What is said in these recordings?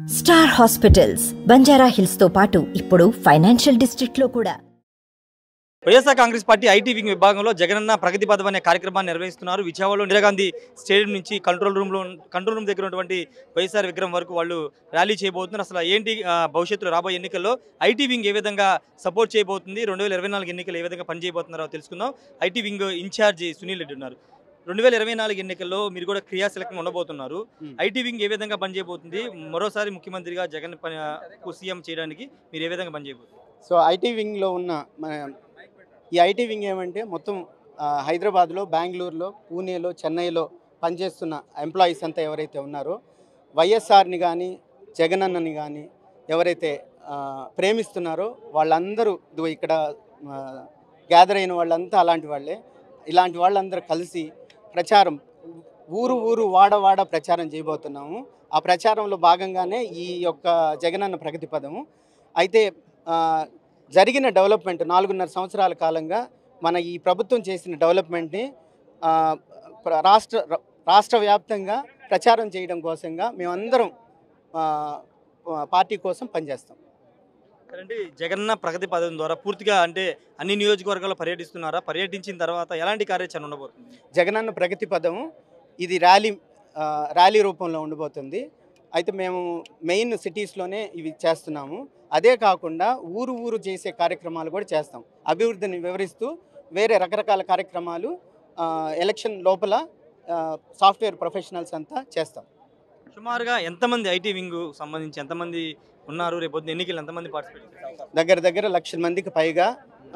Star hospitals Banjara hills తో పాటు ఇప్పుడు ఫైనాన్షియల్ డిస్ట్రిక్ట్ లో కూడా YSR Congress party IT wing విభాగంలో జగనన్న ప్రగతి పథం అనే కార్యక్రమాన్ని నిర్వహిస్తున్నారు విజయవాడలో ఇందిరాగాంధీ స్టేడియం నుంచి కంట్రోల్ రూమ్లో కంట్రోల్ రూమ్ దగ్గర ఉన్నటువంటి వైఎస్ఆర్ విగ్రహం వరకు వాళ్ళు ర్యాలీ చేయబోతున్నారు అసలు ఏంటి ఆ, భవిష్యత్తులో రాబోయే ఎన్నికల్లో ఐటీ వింగ్ ఏ విధంగా సపోర్ట్ చేయబోతుంది రెండు వేల ఇరవై నాలుగు ఎన్నికలు ఏ విధంగా పనిచేయబోతున్నారో తెలుసుకుందాం IT wing incharge Sunil Reddy ఉన్నారు రెండు వేల ఇరవై నాలుగు ఎన్నికల్లో మీరు కూడా క్రియాశీలకంగా ఉండబోతున్నారు Hmm. ఐటీ వింగ్ ఏ విధంగా పనిచేయబోతుంది మరోసారి ముఖ్యమంత్రిగా జగన్ పని సీఎం చేయడానికి మీరు ఏ విధంగా పనిచేయబోతున్నారు సో ఐటీ వింగ్లో ఉన్న మన ఈ ఐటీ వింగ్ ఏమంటే మొత్తం ఆ, హైదరాబాద్లో బెంగళూరులో పూణేలో చెన్నైలో పనిచేస్తున్న ఎంప్లాయీస్ అంతా ఎవరైతే ఉన్నారో వైఎస్ఆర్ని కానీ జగనన్నని కానీ ఎవరైతే ఆ, ప్రేమిస్తున్నారో వాళ్ళందరూ ఇదిగో ఇక్కడ గ్యాదర్ అయిన వాళ్ళంతా అలాంటి వాళ్ళే ఇలాంటి వాళ్ళందరూ కలిసి ప్రచారం ఊరు ఊరు వాడ వాడ ప్రచారం చేయబోతున్నాము ఆ ప్రచారంలో భాగంగానే ఈ యొక్క జగనన్న ప్రగతి పదము అయితే ఆ, జరిగిన డెవలప్మెంట్ నాలుగున్నర సంవత్సరాల కాలంగా మన ఈ ప్రభుత్వం చేసిన డెవలప్మెంట్ని ఆ, ప్ర- రాష్ట్ర ర- రాష్ట్ర వ్యాప్తంగా ప్రచారం చేయడం కోసంగా మేమందరం ఆ, పార్టీ కోసం పనిచేస్తాం అంటే జగన్న ప్రగతి పథకం ద్వారా పూర్తిగా అంటే అన్ని నియోజకవర్గాల్లో పర్యటిస్తున్నారా పర్యటించిన తర్వాత ఎలాంటి కార్యాచరణ ఉండబోతుంది జగనన్న ప్రగతి పదం ఇది ర్యాలీ ఆ, ర్యాలీ రూపంలో ఉండబోతుంది అయితే మేము మెయిన్ సిటీస్లోనే ఇవి చేస్తున్నాము అదే కాకుండా ఊరు ఊరు చేసే కార్యక్రమాలు కూడా చేస్తాం అభివృద్ధిని వివరిస్తూ వేరే రకరకాల కార్యక్రమాలు ఆ, ఎలక్షన్ లోపల ఆ, సాఫ్ట్వేర్ ప్రొఫెషనల్స్ అంతా చేస్తాం సుమారుగా ఎంతమంది ఐటీ వింగ్ సంబంధించి ఎంతమంది ఉన్నారు రేపు పొద్దున్న ఎన్నికలు ఎంతమంది పార్టిసిపేట్ చేస్తారు దగ్గర దగ్గర లక్షల మందికి పైగా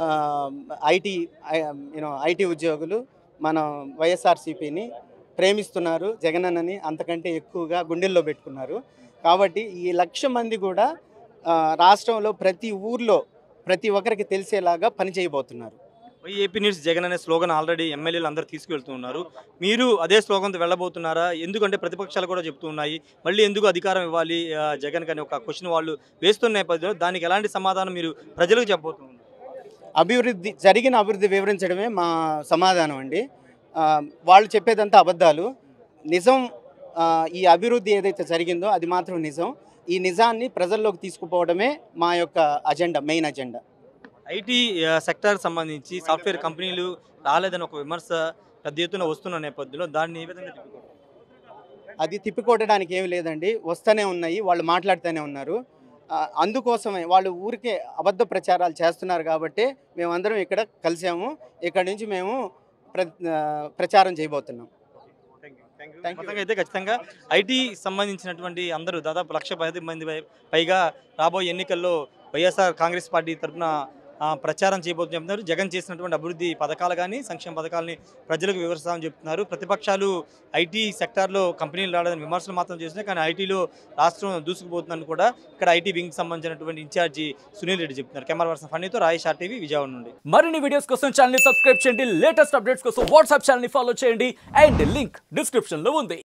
ఐటీ యూనో ఐటీ ఉద్యోగులు మన వైఎస్ఆర్సీపీని ప్రేమిస్తున్నారు జగనన్నని అంతకంటే ఎక్కువగా గుండెల్లో పెట్టుకున్నారు కాబట్టి ఈ లక్ష మంది కూడా ఆ, రాష్ట్రంలో ప్రతి ఊర్లో ప్రతి ఒక్కరికి తెలిసేలాగా పని చేయబోతున్నారు ఏపీ న్యూస్ జగన్ అనే స్లోగన్ ఆల్రెడీ ఎమ్మెల్యేలు అందరూ తీసుకువెళ్తూ ఉన్నారు మీరు అదే స్లోగన్తో వెళ్ళబోతున్నారా ఎందుకంటే ప్రతిపక్షాలు కూడా చెప్తూ ఉన్నాయి మళ్ళీ ఎందుకు అధికారం ఇవ్వాలి ఆ, జగన్ కానీ ఒక క్వశ్చన్ వాళ్ళు వేస్తున్న నేపథ్యంలో దానికి ఎలాంటి సమాధానం మీరు ప్రజలకు చెప్పబోతున్నారు అభివృద్ధి జరిగిన అభివృద్ధి వివరించడమే మా సమాధానం అండి ఆ, వాళ్ళు చెప్పేదంతా అబద్ధాలు నిజం ఆ, ఈ అభివృద్ధి ఏదైతే జరిగిందో అది మాత్రం నిజం ఈ నిజాన్ని ప్రజల్లోకి తీసుకుపోవడమే మా యొక్క agenda main agenda IT sector సంబంధించి సాఫ్ట్వేర్ కంపెనీలు రాలేదని ఒక విమర్శ పెద్ద ఎత్తున వస్తున్న నేపథ్యంలో దాన్ని ఏ విధంగా తిప్పుకోవాలి అది తిప్పికొట్టడానికి ఏమి లేదండి వస్తూనే ఉన్నాయి వాళ్ళు మాట్లాడుతూనే ఉన్నారు ఆ, అందుకోసమే వాళ్ళు ఊరికే అబద్ధ ప్రచారాలు చేస్తున్నారు కాబట్టి మేమందరం ఇక్కడ కలిసాము ఇక్కడ నుంచి మేము ప్ర ఆ, ప్రచారం చేయబోతున్నాం Thank you. మొత్తంగా అయితే ఖచ్చితంగా ఐటీ సంబంధించినటువంటి అందరూ దాదాపు లక్ష పది మంది పై- పైగా రాబోయే ఎన్నికల్లో వైఎస్ఆర్ కాంగ్రెస్ పార్టీ తరఫున ప్రచారం చేయబోతున్నారు చెప్తున్నారు జగన్ చేసినటువంటి అభివృద్ధి పథకాలు కానీ సంక్షేమ పథకాలని ప్రజలకు వివరిస్తామని చెప్తున్నారు ప్రతిపక్షాలు ఐటీ సెక్టార్లో కంపెనీలు రావడానికి విమర్శలు మాత్రం చేస్తున్నాయి కానీ ఐటీలో రాష్ట్రం దూసుకుపోతుందని కూడా ఇక్కడ ఐటీ వింగ్ సంబంధించినటువంటి ఇన్ఛార్జి సునీల్ రెడ్డి చెప్తున్నారు కెమెరా పర్సన్ ఫన్నీతో రాయేష్ టీవీ విజయవాడ నుండి మరిన్ని వీడియోస్ కోసం ఛానల్ ని సబ్స్క్రైబ్ చేయండి లేటెస్ట్ అప్డేట్స్ కోసం వాట్సాప్ ఛానల్ ని ఫాలో చేయండి అండ్ లింక్ డిస్క్రిప్షన్ లో ఉంది